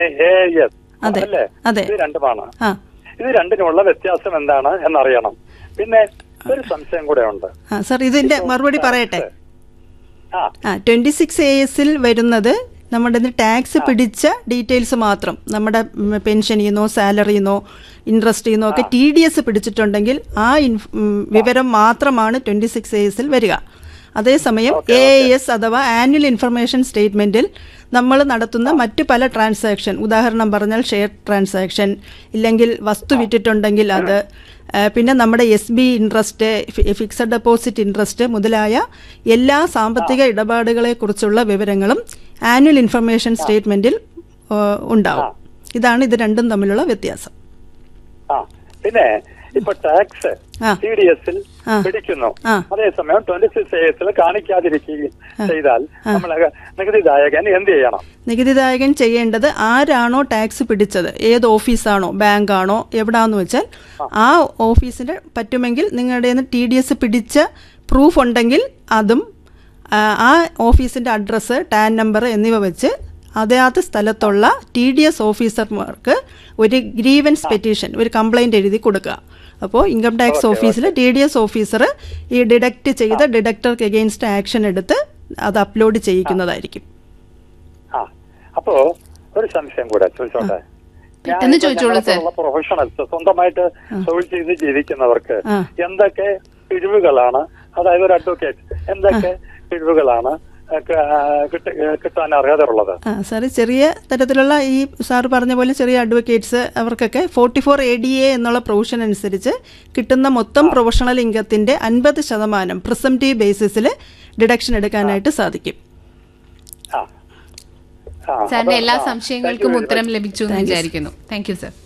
A S അതെ, അല്ലേ അതെ. ഇത് രണ്ടുമാണ് ആ ഇത് രണ്ടിനുമുള്ള വ്യത്യാസം എന്താണ് എന്നറിയണം പിന്നെ ഒരു സംശയം കൂടെ ഉണ്ട് ആ സാർ ഇതിന്റെ മറുപടി പറയട്ടെ ആ ആ ട്വന്റി സിക്സ് എ എസിൽ വരുന്നത് നമ്മുടെ ടാക്സ് പിടിച്ച ഡീറ്റെയിൽസ് മാത്രം നമ്മുടെ പെൻഷനിൽ നിന്നോ സാലറിയിൽ നിന്നോ ഇൻട്രസ്റ്റിൽ നിന്നോ ഒക്കെ ടി ഡി എസ് പിടിച്ചിട്ടുണ്ടെങ്കിൽ ആ ഇൻഫ്- ഉം, വിവരം മാത്രമാണ് ട്വന്റി സിക്സ് എ എസിൽ വരിക അതേസമയം എ എസ് അഥവാ ആനുവൽ ഇൻഫർമേഷൻ സ്റ്റേറ്റ്മെന്റിൽ നമ്മൾ നടത്തുന്ന മറ്റ് പല ട്രാൻസാക്ഷൻ ഉദാഹരണം പറഞ്ഞാൽ ഷെയർ ട്രാൻസാക്ഷൻ ഇല്ലെങ്കിൽ വസ്തു വിറ്റിട്ടുണ്ടെങ്കിൽ അത് ആ, പിന്നെ നമ്മുടെ S B interest fixed deposit interest മുതലായ എല്ലാ സാമ്പത്തിക ഇടപാടുകളെ കുറിച്ചുള്ള വിവരങ്ങളും ആനുവൽ ഇൻഫർമേഷൻ സ്റ്റേറ്റ്മെന്റിൽ ആ, ഉണ്ടാവും ഇതാണ് ഇത് രണ്ടും തമ്മിലുള്ള വ്യത്യാസം ആ പിന്നെ ഇപ്പൊ ടാക്സ് ആ. സി ഡി എസിൽ ആ. പിടിക്കുന്നു ആ. അതേസമയം ട്വന്റി സിക്സ് എ എസിൽ കാണിക്കാതിരിക്കുകയും ചെയ്താൽ നമ്മൾ നികുതിദായകൻ എന്ത് ചെയ്യണം നികുതിദായകൻ ചെയ്യേണ്ടത് ആരാണോ ടാക്സ് പിടിച്ചത് ഏത് ഓഫീസാണോ ബാങ്കാണോ എവിടാന്ന് വെച്ചാൽ ആ ഓഫീസിന്റെ പറ്റുമെങ്കിൽ നിങ്ങളുടെ ടി ഡി എസ് പിടിച്ച പ്രൂഫ് ഉണ്ടെങ്കിൽ അതും ആ, ആ ഓഫീസിന്റെ അഡ്രസ്സ് ടാൻ നമ്പർ എന്നിവ വെച്ച് അതാത് സ്ഥലത്തുള്ള ടി ഡി എസ് ഓഫീസർമാർക്ക് ഒരു ഗ്രീവൻസ് പെറ്റീഷൻ ഒരു കംപ്ലൈന്റ് എഴുതി കൊടുക്കുക അപ്പോൾ ഇൻകം ടാക്സ് ഓഫീസിൽ ടി ഡി എസ് ഓഫീസർ ഈ ഡിഡക്റ്റ് ചെയ്ത ഡിഡക്ടർക്ക് എഗെയിൻസ്റ്റ് ആക്ഷൻ എടുത്ത് അത് അപ്ലോഡ് ചെയ്യിക്കുന്നതായിരിക്കും ആ അപ്പോ ഒരു സംശയം കൂടെ ചോദിച്ചോട്ടെ പെട്ടെന്ന് ചോദിച്ചോളൂ, സർ. പ്രൊഫഷണൽസ് സ്വന്തമായിട്ട് തൊഴിൽ ചെയ്ത് ജീവിക്കുന്നവർക്ക് ആ. എന്തൊക്കെ പിരിവുകളാണ് അതായത് ഒരു അഡ്വക്കേറ്റ് എന്തൊക്കെ പിരിവുകളാണ് ആ, ക- ആ, കിട്ട- കിട്ടാൻ അർഹതയുള്ളത് ആ സാറ് ചെറിയ തരത്തിലുള്ള ഈ സാറ് പറഞ്ഞ പോലെ ചെറിയ അഡ്വക്കേറ്റ്സ് അവർക്കൊക്കെ forty four A D A എന്നുള്ള പ്രൊവിഷൻ അനുസരിച്ച് കിട്ടുന്ന മൊത്തം പ്രൊഫഷണൽ ഇൻകത്തിന്റെ അൻപത് ശതമാനം പ്രിസംറ്റീവ് ബേസിസിൽ ഡിഡക്ഷൻ എടുക്കാനായിട്ട് സാധിക്കും ആ ആ, സാറിന്റെ അപ്പൊ- എല്ലാ ആ, സംശയങ്ങൾക്കും thank you very ഉത്തരം much. ലഭിച്ചു എന്ന് വിചാരിക്കുന്നു താങ്ക് യു സർ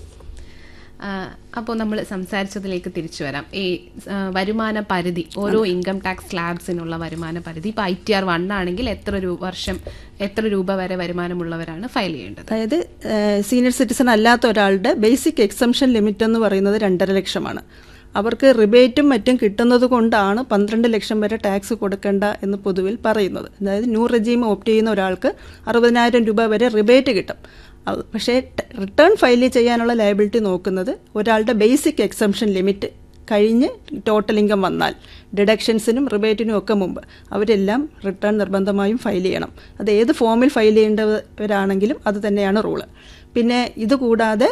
അപ്പോൾ നമ്മൾ സംസാരിച്ചതിലേക്ക് തിരിച്ചു വരാം ഈ ആ, വരുമാന പരിധി ഓരോ ഇൻകം ടാക്സ് സ്ലാബ്സിനുള്ള വരുമാന പരിധി ഇപ്പോൾ ഐ ടി ആർ വൺ ആണെങ്കിൽ എത്ര രൂപ വർഷം എത്ര രൂപ വരെ വരുമാനമുള്ളവരാണ് ഫയൽ ചെയ്യേണ്ടത് അതായത് സീനിയർ സിറ്റിസൺ അല്ലാത്ത ഒരാളുടെ ബേസിക് എക്സംഷൻ ലിമിറ്റ് എന്ന് പറയുന്നത് രണ്ടര ലക്ഷമാണ് അവർക്ക് റിബേറ്റും മറ്റും കിട്ടുന്നത് കൊണ്ടാണ് പന്ത്രണ്ട് ലക്ഷം വരെ ടാക്സ് കൊടുക്കേണ്ട എന്ന് പൊതുവിൽ പറയുന്നത് അതായത് ന്യൂ റെജീം ഓപ്റ്റ് ചെയ്യുന്ന ഒരാൾക്ക് അറുപതിനായിരം രൂപ വരെ റിബേറ്റ് കിട്ടും അത് പക്ഷേ റിട്ടേൺ ഫയൽ ചെയ്യാനുള്ള ലയബിലിറ്റി നോക്കുന്നത് ഒരാളുടെ ബേസിക് എക്സംഷൻ ലിമിറ്റ് കഴിഞ്ഞ് ടോട്ടൽ ഇൻകം വന്നാൽ ഡിഡക്ഷൻസിനും റിബേറ്റിനും ഒക്കെ മുമ്പ് അവരെല്ലാം റിട്ടേൺ നിർബന്ധമായും ഫയൽ ചെയ്യണം അത് ഏത് ഫോമിൽ ഫയൽ ചെയ്യേണ്ടവരാണെങ്കിലും അത് തന്നെയാണ് റൂള് പിന്നെ ഇത് കൂടാതെ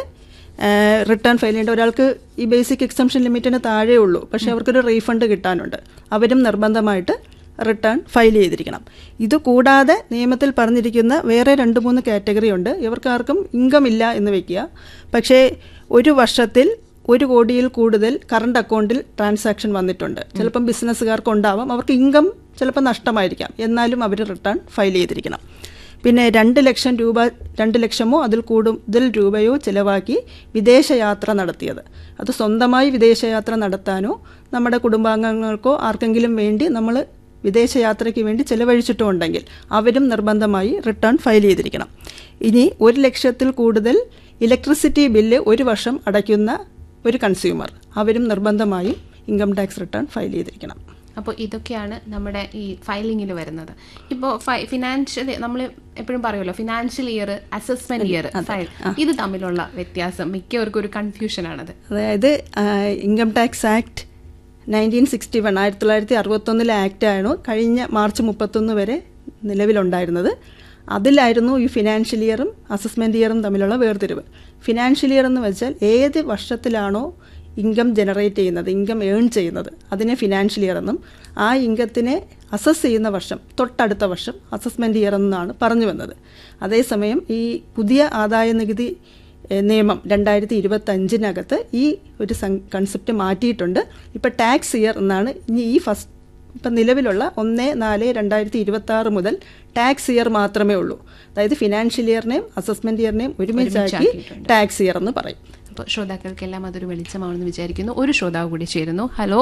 റിട്ടേൺ ഫയൽ ചെയ്യേണ്ട ഒരാൾക്ക് ഈ ബേസിക് എക്സംഷൻ ലിമിറ്റിന് താഴെ ഉള്ളൂ പക്ഷേ അവർക്കൊരു റീഫണ്ട് കിട്ടാനുണ്ട് അവരും നിർബന്ധമായിട്ട് റിട്ടേൺ ഫയൽ ചെയ്തിരിക്കണം ഇത് കൂടാതെ നിയമത്തിൽ പറഞ്ഞിരിക്കുന്ന വേറെ രണ്ട് മൂന്ന് കാറ്റഗറി ഉണ്ട് ഇവർക്കാർക്കും ഇൻകം ഇല്ല എന്ന് വെക്കുക പക്ഷേ ഒരു വർഷത്തിൽ ഒരു കോടിയിൽ കൂടുതൽ കറണ്ട് അക്കൗണ്ടിൽ ട്രാൻസാക്ഷൻ വന്നിട്ടുണ്ട് ചിലപ്പം ബിസിനസ്സുകാർക്ക് ഉണ്ടാവാം അവർക്ക് ഇൻകം ചിലപ്പോൾ നഷ്ടമായിരിക്കാം എന്നാലും അവർ റിട്ടേൺ ഫയൽ ചെയ്തിരിക്കണം പിന്നെ രണ്ട് ലക്ഷം രൂപ രണ്ട് ലക്ഷമോ അതിൽ കൂടുതൽ രൂപയോ ചിലവാക്കി വിദേശയാത്ര നടത്തിയത് അത് സ്വന്തമായി വിദേശയാത്ര നടത്താനോ നമ്മുടെ കുടുംബാംഗങ്ങൾക്കോ ആർക്കെങ്കിലും വേണ്ടി നമ്മൾ വിദേശയാത്രയ്ക്ക് വേണ്ടി ചിലവഴിച്ചിട്ടും ഉണ്ടെങ്കിൽ അവരും നിർബന്ധമായി റിട്ടേൺ ഫയൽ ചെയ്തിരിക്കണം ഇനി ഒരു ലക്ഷത്തിൽ കൂടുതൽ ഇലക്ട്രിസിറ്റി ബില്ല് ഒരു വർഷം അടയ്ക്കുന്ന ഒരു കൺസ്യൂമർ അവരും നിർബന്ധമായും ഇൻകം ടാക്സ് റിട്ടേൺ ഫയൽ ചെയ്തിരിക്കണം അപ്പോൾ ഇതൊക്കെയാണ് നമ്മുടെ ഈ ഫയലിങ്ങിൽ വരുന്നത് ഇപ്പോൾ ഫിനാൻഷ്യൽ നമ്മൾ എപ്പോഴും പറയുമല്ലോ financial year assessment year file ഇത് തമ്മിലുള്ള വ്യത്യാസം മിക്കവർക്കും ഒരു കൺഫ്യൂഷനാണത് അതായത് income tax act nineteen sixty one ആയിരത്തി തൊള്ളായിരത്തി അറുപത്തൊന്നിലെ ആക്റ്റാണ് കഴിഞ്ഞ മാർച്ച് മുപ്പത്തൊന്ന് വരെ നിലവിലുണ്ടായിരുന്നത് അതിലായിരുന്നു ഈ ഫിനാൻഷ്യൽ ഇയറും അസസ്മെൻ്റ് ഇയറും തമ്മിലുള്ള വേർതിരിവ് ഫിനാൻഷ്യൽ ഇയർ എന്ന് വെച്ചാൽ ഏത് വർഷത്തിലാണോ ഇൻകം ജനറേറ്റ് ചെയ്യുന്നത് ഇൻകം ഏൺ ചെയ്യുന്നത് അതിനെ ഫിനാൻഷ്യൽ ഇയർ എന്നും ആ ഇൻകത്തിനെ അസസ് ചെയ്യുന്ന വർഷം തൊട്ടടുത്ത വർഷം അസസ്മെൻ്റ് ഇയർ എന്നാണ് പറഞ്ഞു വന്നത് അതേസമയം ഈ പുതിയ ആദായ നികുതി ഏഹ്, നിയമം രണ്ടായിരത്തി ഇരുപത്തഞ്ചിനകത്ത് ഈ ഒരു കൺസെപ്റ്റ് മാറ്റിയിട്ടുണ്ട് ഇപ്പോൾ ടാക്സ് ഇയർ എന്നാണ് ഇനി ഈ ഫസ്റ്റ് ഇപ്പം നിലവിലുള്ള ഒന്ന് നാല് രണ്ടായിരത്തി ഇരുപത്തി ആറ് മുതൽ ടാക്സ് ഇയർ മാത്രമേ ഉള്ളൂ അതായത് ഫിനാൻഷ്യൽ ഇയറിനെയും അസസ്മെന്റ് ഇയറിനെയും ഒരുമിച്ചാക്കി ഒരുമിച്ചാക്കിയിട്ടുണ്ട്. ടാക്സ് ഇയർ എന്ന് പറയും അപ്പോൾ ശ്രോതാക്കൾക്കെല്ലാം അതൊരു വെളിച്ചമാണെന്ന് വിചാരിക്കുന്നു ഒരു ശ്രോതാവ് കൂടി ചേരുന്നു hello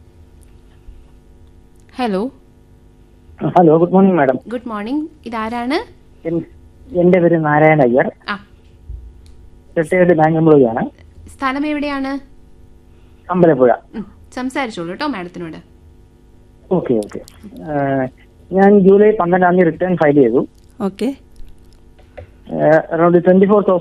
hello hello good morning madam good morning ഇതാരാണ് എൻ- എന്റെ പേര് നാരായണ അയ്യർ ആ റിട്ടയർഡ് ബാങ്ക് എംപ്ലോയി ആണ് സ്ഥലം എവിടെയാണ് അമ്പലപ്പുഴ ഉം, സംസാരിച്ചോളൂ കേട്ടോ മാഡത്തിനോട് ഓക്കെ ഓക്കെ ഞാൻ ജൂലൈ പന്ത്രണ്ടാം തീയതി റിട്ടേൺ ഫയൽ ചെയ്തു ഓക്കെ അറൌണ്ട് ട്വന്റി ഫോർ